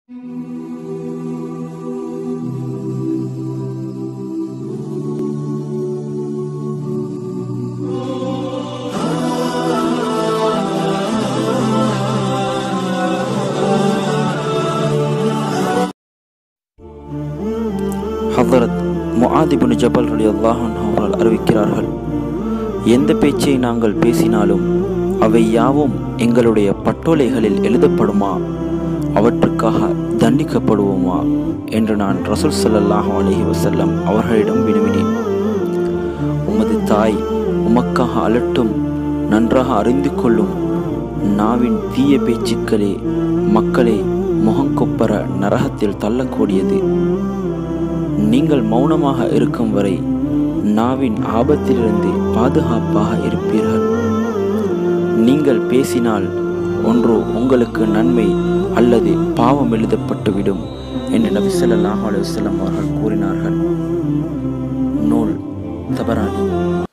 ஹதரத் முஆதிபுன் ஜபல் அலி அல்லாஹன் அவர்கள் அறிவிக்கிறார்கள் எந்த பேச்சை நாங்கள் பேசினாலும் அவை யாவும் எங்களுடைய பட்டோலைகளில் எழுதப்படுமா அவற்றுக்காக தண்டிக்கப்படுவோமா என்று நான் ரசூல் ஸல்லல்லாஹு அலைஹி வஸல்லம் அவர்களிடம் வினவினேன் உமது தாய் உமக்காக அலட்டும் நன்றாக அறிந்து கொள்ளும் நாவின் தீய பேச்சுக்களே மக்களை முகங்கொப்பர நரகத்தில் தள்ளக்கூடியது நீங்கள் மௌனமாக இருக்கும் வரை நாவின் ஆபத்திலிருந்து பாதுகாப்பாக இருப்பீர்கள் நீங்கள் பேசினால் ஒன்று உங்களுக்கு நன்மை அல்லது பாவம் எழுதப்பட்டுவிடும் என்று நபி ஸல்லல்லாஹு அலைஹி வஸல்லம் அவர்கள் கூறினார்கள் நூல் தபரானி